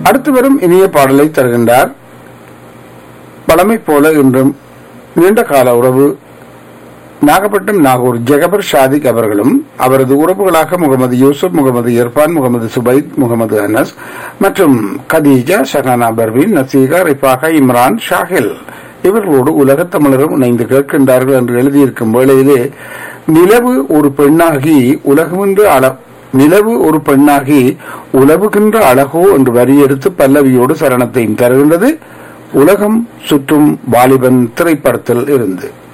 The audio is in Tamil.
அடுத்து வரும் இனிய பாடலை தருகின்றார் பழமை போல இன்றும் நீண்ட கால உறவு நாகப்பட்டினம் நாகூர் ஜெகபர் ஷாதிக் அவர்களும் அவரது உறவுகளாக முகமது யூசுப் முகமது இர்பான் முகமது சுபைத் முகமது அனஸ் மற்றும் கதீஜா ஷஹானா பர்வீன் நசீகா ரிஃபாகா இம்ரான் ஷாஹில் இவர்களோடு உலகத் தமிழரும் இணைந்து கேட்கின்றார்கள் என்று எழுதியிருக்கும் வேளையிலே நிலவு ஒரு பெண்ணாகி உலகமென்று அள நிலவு ஒரு பெண்ணாகி உலவுகின்ற அழகோ என்று வரியெடுத்து பல்லவியோடு சரணத்தையும் தருகின்றது உலகம் சுற்றும் வாலிபன் திரைப்படத்தில் இருந்து